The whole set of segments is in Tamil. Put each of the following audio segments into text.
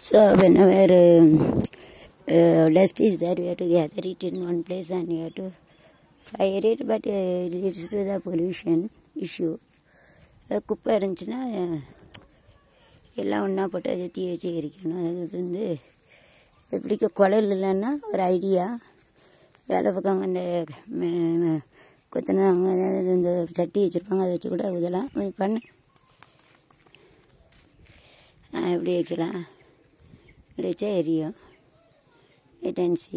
So whenever um, uh, dust is there, we have to gather it in one place and we have to fire it, but uh, it leads to the pollution issue. Uh, குப்பை இருந்துச்சுன்னா uh, எல்லாம் ஒன்றா போட்டு அதை தீ வச்சு எரிக்கணும் அது வந்து எப்படிக்க குழல் இல்லைன்னா ஒரு ஐடியா வேலை பார்க்குறவங்க இந்த ம- ம- கொத்தனாங்க அதாவது இந்த சட்டி வச்சுருப்பாங்க அதை வச்சு கூட ஊதலாம் நீ பண்ணு ஆ, எப்படி வைக்கலாம் இப்படி வச்சா எரியும் வெயிட் அண்ட் சி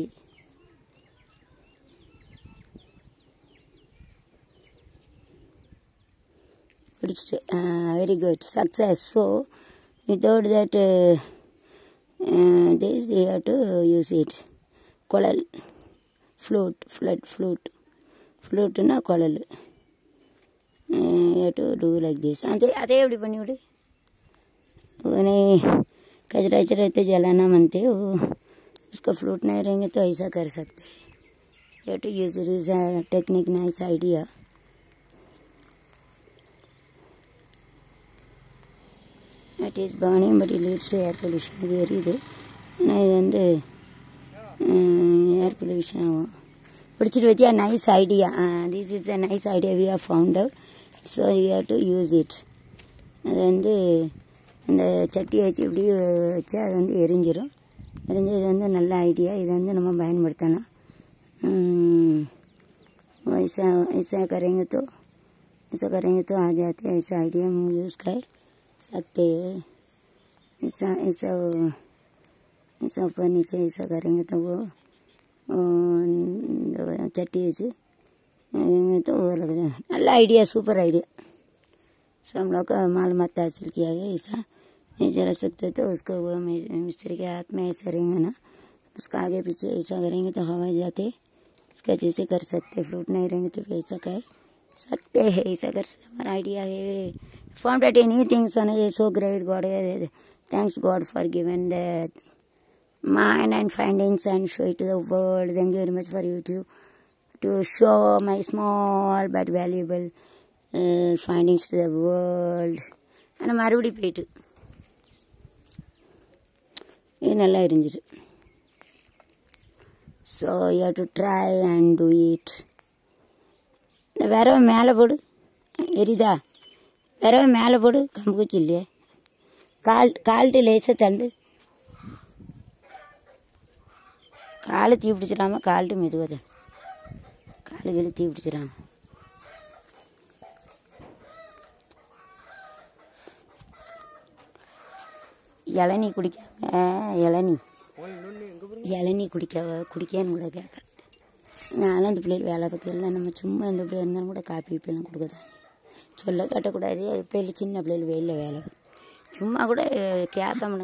பிடிச்சிட்டு very good success so without that this you have to use it குழல் ஃப்ளூட் ஃப்ளட் ஃப்ளூட் ஃப்ளூட்டுன்னா குழல் you to do like this அதே அதே எப்படி பண்ணிவிடு नहीं कचरा वचरा तो जलाना मानते हो उसका फ्लूट नहीं रहेंगे तो ऐसा कर सकते हैं to use is technique nice idea it is burning but it leads to air pollution இது எரியுது ஆனால் இது வந்து ஏர் பொல்யூஷன் ஆகும் பிடிச்சிட்டு வச்சியா nice idea this is a nice idea we have found out so you have to use it அது வந்து அந்த சட்டியை வச்சு இப்படி வச்சா அது வந்து எரிஞ்சிரும் எரிஞ்சு இது வந்து நல்ல ஐடியா இதை வந்து நம்ம பயன்படுத்தலாம் हम्म, ऐसा ऐसा करेंगे तो ऐसा करेंगे तो आ जाते हैं ऐसा आइडिया हम यूज़ कर सकते हैं ऐसा ऐसा ऐसा ऊपर नीचे ऐसा करेंगे तो वो अ, चट्टी वैसे करेंगे तो वो लग जाए நல்ல ஐடியா சூப்பர் ஐடியா सो हम लोग का मालूमात हासिल किया है ऐसा नहीं जला सकते तो उसको वो मे- मिस्त्री के हाथ में ऐसा रहेंगे ना उसका आगे पीछे ऐसा करेंगे तो हवा जाते इसका जैसे कर सकते फ्रूट नहीं रहेंगे तो फिर ऐसा कर सकते हैं ऐसा कर सकते हमारा आइडिया है from that any things on so great God thanks God for given that mind and findings and show it to the world. Thank you very much for YouTube to show my small but valuable uh, findings to the world. ஆனால் மறுபடி போயிட்டு இது நல்லா இருந்துச்சு so you to try and do it இந்த விரவை மேலே போடு எரிதா விரவை மேலே போடு கம்பு குச்சி இல்லையே கால் கால்ட்டு லேசாக தள்ளு காலை தீ பிடிச்சிடாம கால்ட்டு மெதுவாக தான் காலு கீழே தீ பிடிச்சிடாம இளநீ குடிக்காங்க இளநீ இளநீ குடிக்க குடிக்கன்னு கூட கேட்க நானும் அந்த பிள்ளைகள் வேலை பார்க்கல நம்ம சும்மா இந்த பிள்ளை இருந்தாலும் கூட காப்பி இப்பெல்லாம் கொடுக்குதாங்க சொல்ல கட்டக்கூடாது பிள்ளைகள் சின்ன பிள்ளைகள் வெயிலில் வேலை பார்க்கும். சும்மா கூட கேட்காம